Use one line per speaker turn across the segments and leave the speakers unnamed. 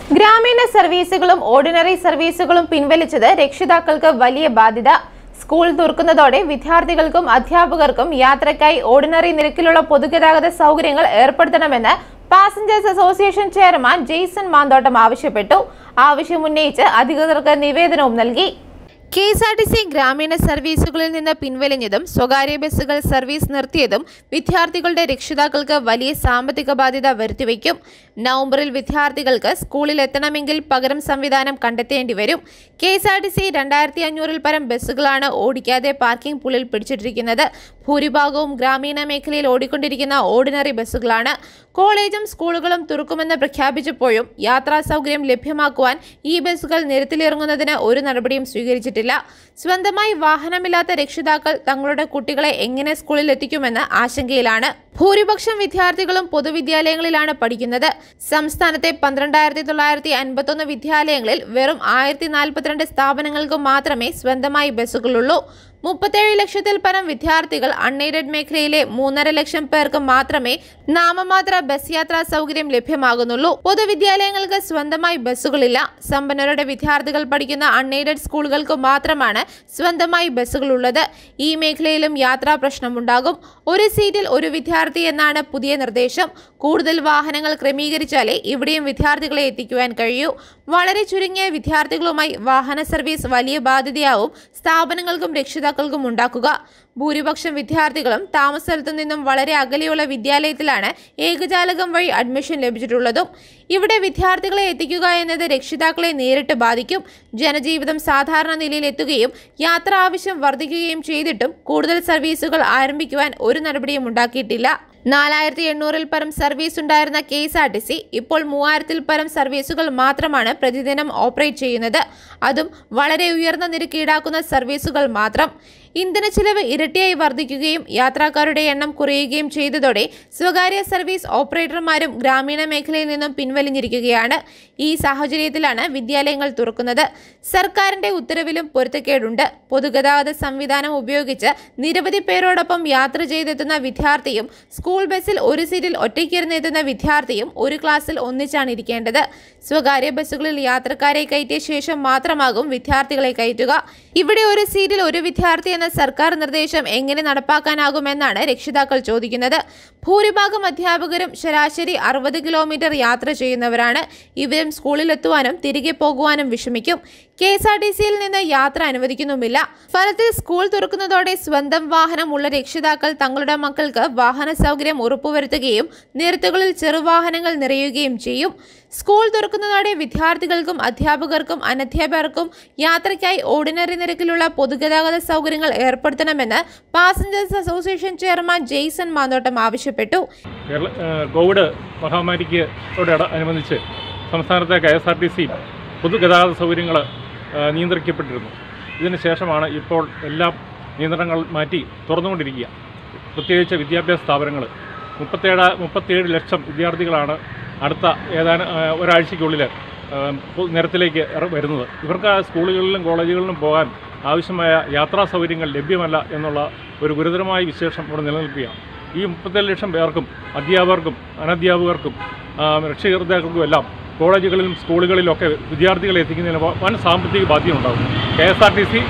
ഗ്രാമീണ സർവീസുകളും ഓർഡിനറി സർവീസുകളും പിൻവലിച്ചത് രക്ഷിതാക്കൾക്ക് വലിയ ബാധ്യത സ്കൂൾ തുറക്കുന്നതോടെ വിദ്യാർത്ഥികൾക്കും അധ്യാപകർക്കും യാത്രയ്ക്കായി ഓർഡിനറി നിരക്കിലുള്ള പൊതുഗതാഗത സൗകര്യങ്ങൾ ഏർപ്പെടുത്തണമെന്ന് passengers association chairman Jaison Manthottam ആവശ്യപ്പെട്ടു ആവശ്യമുന്നയിച്ച് അധികൃതർക്ക് നിവേദനവും നൽകി K S R T C ഗ്രാമീണ സർവീസുകളിൽ നിന്ന് പിൻവലിഞ്ഞതും സ്വകാര്യ ബസ്സുകൾ സർവീസ് നിർത്തിയതും വിദ്യാർത്ഥികളുടെ രക്ഷിതാക്കൾക്ക് വലിയ സാമ്പത്തിക ബാധ്യത വരുത്തിവെക്കും നവംബറിൽ വിദ്യാർത്ഥികൾക്ക് സ്കൂളിൽ എത്തണമെങ്കിൽ പകരം സംവിധാനം കണ്ടെത്തേണ്ടി വരും K S R T C രണ്ടായിരത്തി അഞ്ഞൂറിൽ പരം ബസ്സുകളാണ് ഓടിക്കാതെ പാർക്കിംഗ് പൂളിൽ പിടിച്ചിട്ടിരിക്കുന്നത് ഭൂരിഭാഗവും ഗ്രാമീണ മേഖലയിൽ ഓടിക്കൊണ്ടിരിക്കുന്ന ഓർഡിനറി ബസ്സുകളാണ് കോളേജും സ്കൂളുകളും തുറക്കുമെന്ന് പ്രഖ്യാപിച്ചപ്പോഴും യാത്രാ സൗകര്യം ലഭ്യമാക്കുവാൻ ഈ ബസ്സുകൾ നിരത്തിലിറങ്ങുന്നതിന് ഒരു നടപടിയും സ്വീകരിച്ചിട്ടില്ല സ്വന്തമായി വാഹനമില്ലാത്ത രക്ഷിതാക്കൾ തങ്ങളുടെ കുട്ടികളെ എങ്ങനെ സ്കൂളിൽ എത്തിക്കുമെന്ന് ആശങ്കയിലാണ് ഭൂരിപക്ഷം വിദ്യാർത്ഥികളും പൊതുവിദ്യാലയങ്ങളിലാണ് പഠിക്കുന്നത് സംസ്ഥാനത്തെ പന്ത്രണ്ടായിരത്തി തൊള്ളായിരത്തി അൻപത്തൊന്ന് വിദ്യാലയങ്ങളിൽ വെറും ആയിരത്തി നാൽപ്പത്തിരണ്ട് സ്ഥാപനങ്ങൾക്ക് മാത്രമേ സ്വന്തമായി ബസ്സുകളുള്ളൂ മുപ്പത്തേഴ് ലക്ഷത്തിൽ പരം വിദ്യാർത്ഥികൾ അൺഎയ്ഡഡ് മേഖലയിലെ മൂന്നര ലക്ഷം പേർക്ക് മാത്രമേ നാമമാത്ര ബസ് യാത്രാ സൗകര്യം ലഭ്യമാകുന്നുള്ളൂ പൊതുവിദ്യാലയങ്ങൾക്ക് സ്വന്തമായി ബസ്സുകളില്ല സമ്പന്നരുടെ വിദ്യാർത്ഥികൾ പഠിക്കുന്ന അൺഎയ്ഡഡ് സ്കൂളുകൾക്ക് മാത്രമാണ് സ്വന്തമായി ബസ്സുകൾ ഉള്ളത് ഈ മേഖലയിലും യാത്രാ പ്രശ്നമുണ്ടാകും ഒരു സീറ്റിൽ ഒരു വിദ്യാർത്ഥി എന്നാണ് പുതിയ നിർദ്ദേശം കൂടുതൽ വാഹനങ്ങൾ ക്രമീകരിച്ചാലേ ഇവിടെയും വിദ്യാർത്ഥികളെ എത്തിക്കുവാൻ കഴിയൂ വളരെ ചുരുങ്ങിയ വിദ്യാർത്ഥികളുമായി വാഹന സർവീസ് വലിയ ബാധ്യതയാവും സ്ഥാപനങ്ങൾക്കും രക്ഷിതാക്കൾക്കും ഉണ്ടാക്കുക ഭൂരിപക്ഷം വിദ്യാർത്ഥികളും താമസ സ്ഥലത്തു നിന്നും വളരെ അകലെയുള്ള വിദ്യാലയത്തിലാണ് ഏകജാലകം വഴി അഡ്മിഷൻ ലഭിച്ചിട്ടുള്ളതും ഇവിടെ വിദ്യാർത്ഥികളെ എത്തിക്കുക എന്നത് രക്ഷിതാക്കളെ നേരിട്ട് ബാധിക്കും ജനജീവിതം സാധാരണ നിലയിൽ എത്തുകയും യാത്രാ ആവശ്യം വർദ്ധിക്കുകയും ചെയ്തിട്ടും കൂടുതൽ സർവീസുകൾ ആരംഭിക്കുവാൻ ഒരു നടപടിയും ഉണ്ടാക്കിയിട്ടില്ല നാലായിരത്തി എണ്ണൂറിൽ പരം സർവീസ് ഉണ്ടായിരുന്ന K S R T C ഇപ്പോൾ മൂവായിരത്തിൽ പരം സർവീസുകൾ മാത്രമാണ് പ്രതിദിനം ഓപ്പറേറ്റ് ചെയ്യുന്നത് അതും വളരെ ഉയർന്ന നിരക്ക് ഈടാക്കുന്ന സർവീസുകൾ മാത്രം ഇന്ധന ചിലവ് ഇരട്ടിയായി വർദ്ധിക്കുകയും യാത്രക്കാരുടെ എണ്ണം കുറയുകയും ചെയ്തതോടെ സ്വകാര്യ സർവീസ് ഓപ്പറേറ്റർമാരും ഗ്രാമീണ മേഖലയിൽ നിന്നും പിൻവലിഞ്ഞിരിക്കുകയാണ് ഈ സാഹചര്യത്തിലാണ് വിദ്യാലയങ്ങൾ തുറക്കുന്നത് സർക്കാരിന്റെ ഉത്തരവിലും പൊരുത്തക്കേടുണ്ട് പൊതുഗതാഗത സംവിധാനം ഉപയോഗിച്ച് നിരവധി പേരോടൊപ്പം യാത്ര ചെയ്തെത്തുന്ന വിദ്യാർത്ഥിയും സ്കൂൾ ബസ്സിൽ ഒരു സീറ്റിൽ ഒറ്റയ്ക്കിരുന്ന് എത്തുന്ന വിദ്യാർത്ഥിയും ഒരു ക്ലാസ്സിൽ ഒന്നിച്ചാണ് ഇരിക്കേണ്ടത് സ്വകാര്യ ബസ്സുകളിൽ യാത്രക്കാരെ കയറ്റിയ ശേഷം മാത്രമാകും വിദ്യാർത്ഥികളെ കയറ്റുക ഇവിടെ ഒരു സീറ്റിൽ ഒരു വിദ്യാർത്ഥി എന്ന സർക്കാർ നിർദ്ദേശം എങ്ങനെ നടപ്പാക്കാനാകുമെന്നാണ് രക്ഷിതാക്കൾ ചോദിക്കുന്നത് ഭൂരിഭാഗം അധ്യാപകരും ശരാശരി അറുപത് കിലോമീറ്റർ യാത്ര ചെയ്യുന്നവരാണ് ഇവരും സ്കൂളിലെത്തുവാനും തിരികെ പോകുവാനും വിഷമിക്കും കെ എസ് ആർ ടി സിയിൽ നിന്ന് യാത്ര അനുവദിക്കുന്നുമില്ല ഫലത്തിൽ സ്കൂൾ തുറക്കുന്നതോടെ സ്വന്തം വാഹനം ഉള്ള രക്ഷിതാക്കൾ തങ്ങളുടെ മക്കൾക്ക് വാഹന സൗകര്യം ഉറപ്പുവരുത്തുകയും നിരത്തുകളിൽ ചെറുവാഹനങ്ങൾ നിറയുകയും ചെയ്യും സ്കൂൾ തുറക്കുന്നതോടെ വിദ്യാർത്ഥികൾക്കും അധ്യാപകർക്കും അനധ്യാപകർക്കും യാത്രയ്ക്കായി ഓർഡിനറി നിരക്കിലുള്ള പൊതുഗതാഗത സൗകര്യങ്ങൾ ഏർപ്പെടുത്തണമെന്ന് passengers association chairman Jaison Manthottam ആവശ്യപ്പെട്ടു
കേരള ഏഹ് കോവിഡ് മഹാമാരിക്ക് ോട് അനുബന്ധിച്ച് സംസ്ഥാനത്തെ K S R T C പൊതുഗതാഗത സൗകര്യങ്ങൾ നിയന്ത്രിക്കപ്പെട്ടിരുന്നു ഇതിന് ശേഷമാണ് ഇപ്പോൾ എല്ലാം നിയന്ത്രണങ്ങൾ മാറ്റി തുറന്നുകൊണ്ടിരിക്കുക പ്രത്യേകിച്ച് വിദ്യാഭ്യാസ സ്ഥാപനങ്ങൾ മുപ്പത്തേഴ് മുപ്പത്തേഴ് ലക്ഷം വിദ്യാർത്ഥികളാണ് അടുത്ത ഏതാനും ഏഹ് ഒരാഴ്ചയ്ക്കുള്ളിൽ ഏഹ് പൊ- നിരത്തിലേക്ക് ഇറ- വരുന്നത് ഇവർക്ക് സ്കൂളുകളിലും കോളേജുകളിലും പോകാൻ ആവശ്യമായ യാത്രാ സൗകര്യങ്ങൾ ലഭ്യമല്ല എന്നുള്ള ഒരു ഗുരുതരമായ വിശേഷം ഇവിടെ നിലനിൽക്കുകയാണ് ഈ മുപ്പത്തേഴ് ലക്ഷം പേർക്കും അധ്യാപകർക്കും അനധ്യാപകർക്കും ആ, രക്ഷകർത്താക്കൾക്കും എല്ലാം കോളേജുകളിലും സ്കൂളുകളിലൊക്കെ വിദ്യാർത്ഥികളെ എത്തിക്കുന്നതിന് വ- വൻ സാമ്പത്തിക ബാധ്യത ഉണ്ടാകും K S R T C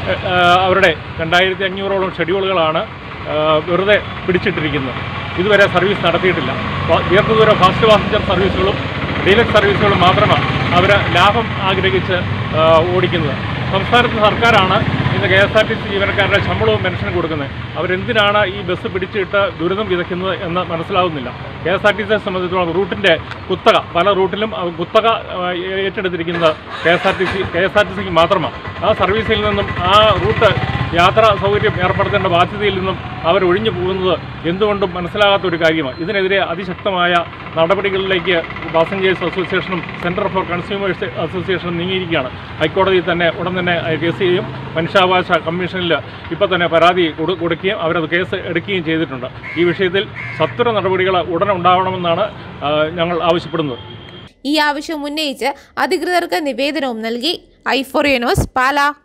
അവരുടെ രണ്ടായിരത്തി അഞ്ഞൂറോളം ഷെഡ്യൂളുകളാണ് ആ, വെറുതെ പിടിച്ചിട്ടിരിക്കുന്നത് ഇതുവരെ സർവീസ് നടത്തിയിട്ടില്ല ഫ- ദീർഘദൂര ഫാസ്റ്റ് പാസഞ്ചർ സർവീസുകളും ഡീലക്സ് സർവീസുകളും മാത്രമാണ് അവർ ലാഭം ആഗ്രഹിച്ച് ആ, ഓടിക്കുന്നത് സംസ്ഥാനത്ത് സർക്കാരാണ് ഇന്ന് K S R T C ജീവനക്കാരുടെ ശമ്പളവും പെൻഷനും കൊടുക്കുന്നത് അവരെന്തിനാണ് ഈ ബസ് പിടിച്ചിട്ട് ദുരിതം വിതയ്ക്കുന്നത് എന്ന് മനസ്സിലാവുന്നില്ല കെ എസ് ആർ ടി സിയെ സംബന്ധിച്ചിടത്തോളം റൂട്ടിൻ്റെ കുത്തക പല റൂട്ടിലും ആ കുത്തക ആ, ഏറ്റെടുത്തിരിക്കുന്നത് K S R T C K S R T സിക്ക് മാത്രമാണ് ആ സർവീസിൽ നിന്നും ആ റൂട്ട് യാത്രാ സൗകര്യം ഏർപ്പെടുത്തേണ്ട ബാധ്യതയിൽ നിന്നും അവർ ഒഴിഞ്ഞു പോകുന്നത് എന്തുകൊണ്ടും മനസ്സിലാകാത്ത ഒരു കാര്യമാണ് ഇതിനെതിരെ അതിശക്തമായ നടപടികളിലേക്ക് പാസഞ്ചേഴ്സ് അസോസിയേഷനും സെൻറ്റർ ഫോർ കൺസ്യൂമേഴ്സ് അസോസിയേഷനും നീങ്ങിയിരിക്കുകയാണ് ഹൈക്കോടതിയിൽ തന്നെ ഉടൻ തന്നെ കേസ് ചെയ്യും മനുഷ്യാവകാശ കമ്മീഷനിൽ ഇപ്പോൾ തന്നെ പരാതി കൊടു- കൊടുക്കുകയും അവരത് കേസ് എടുക്കുകയും ചെയ്തിട്ടുണ്ട് ഈ വിഷയത്തിൽ സത്വര നടപടികൾ ഉടൻ ഉണ്ടാവണമെന്നാണ് ആ, ഞങ്ങൾ ആവശ്യപ്പെടുന്നത്
ഈ ആവശ്യം ഉന്നയിച്ച് അധികൃതർക്ക് നിവേദനവും നൽകി ഐ ഫോർ ന്യൂസ് പാലാ